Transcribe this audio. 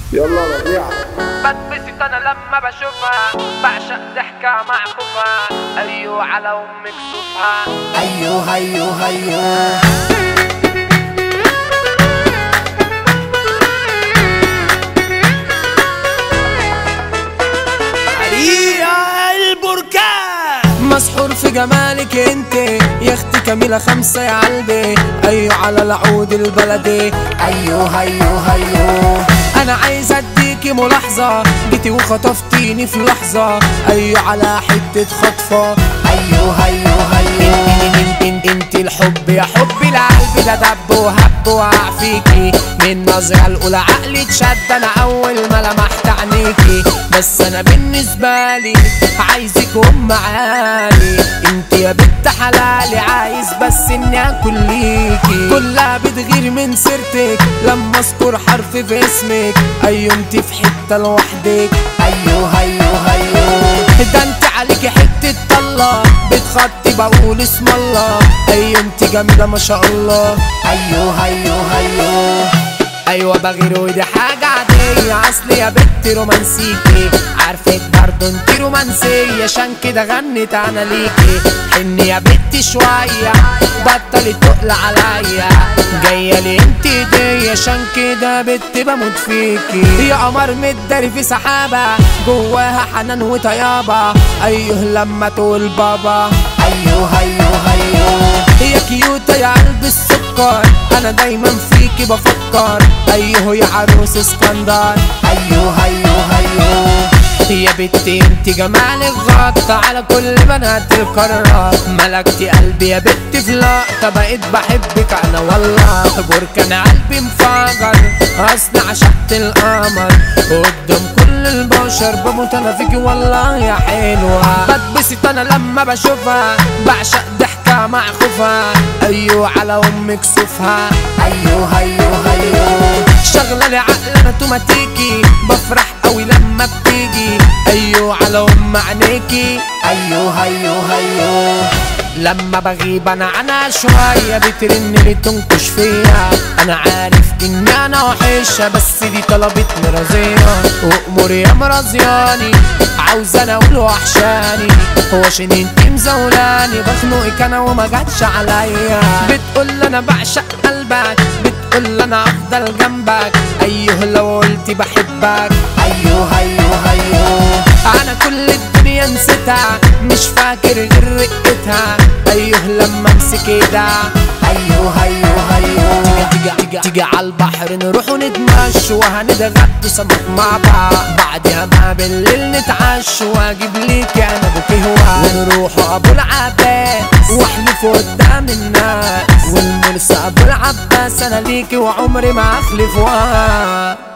يلا ربيع بتبسط انا لما بشوفها بعشق ضحكة مع خوفها ايوه على امك صوفها هيو هيو هيو حريقة البركان مسحور في جمالك انت يا اختي كميلة خمسة يا قلبي ايوه على العود البلدي ايوه هيو هيو انا عايز اديكي ملاحظة جيتي وخطفتيني في لحظة ايوه على حتة خطفة ايوه هيو هيو انت, انت, انت الحب يا حبي القلب ده دب وهب وقع فيكي من نظرة الاولى عقلي اتشد انا اول ما لمحت عينيكي بس انا بالنسبة لي عايزك ام عالي انت يا بنت حلالي عايز بس اني اكل ليكي كلها بتغير من سيرتك لما اذكر حرف في اسمك ايوه انت في حتة لوحدك ايوه ايوه ايوه ده انت عليكي حتة طلة بتخطي بقول اسم الله ايوه انت جميلة ما شاء الله ايوه ايوه ايوه ايوه بغير ودي حاجة عادية اصل يا بنت رومانسيكي عارفك برضه انت رومانسية عشان كده غنت انا ليكي حني يا بنت شوية بطلي تقل عليا جاية لي انت دي عشان كده بنت بموت فيكي يا قمر متداري في سحابة جواها حنان وطيابة ايوه لما تقول بابا ايوه ايوه ايوه يا كيوتة يا قلب السكر انا دايما فيكي بفكر ايوه يا عروس اسكندر ايوه ايوه ايوه يا بنتي انت جمالك غطى على كل بنات القارة ملكتي قلبي يا بنتي في لقطة بقيت بحبك انا والله بركان قلبي مفجر اصل عشقت القمر قدام كل البشر بموت انا فيكي والله يا حلوة بتبسط انا لما بشوفها بعشق ضحكة مع خوفها ايوه على امك صوفها ايوه ايوه ايوه شغلة لي عقل انا توماتيكي بفرح قوي لما بتيجي ايوه على ام عينيكي ايوه ايوه ايوه لما بغيب انا عنها شوية بترن لي تنكش فيها انا عارف ان انا وحشة بس دي طلبت مرضية وامور يا مرضياني عاوز انا اقول وحشاني هو عشان انت مزولاني بخنقك انا وما جاتش عليا بتقول انا بعشق قلبك بتقول انا افضل جنبك ايوه لو قلت بحبك ايوه ايوه ايوه انا كل الدنيا نسيتها مش فاكر غير رقتها ايوه لما امسك ايدها ايوه ايوه ايوه تيجي تيجي تيجي, تيجي على البحر نروح ونتمشى وهنتغدى سمك مع بعض بعدها بقى بالليل نتعشى واجيب ليك انا بوكي هوا ونروح ابو العباس واحلف قدام الناس والمرسى ابو العباس انا ليكي وعمري ما اخلف وها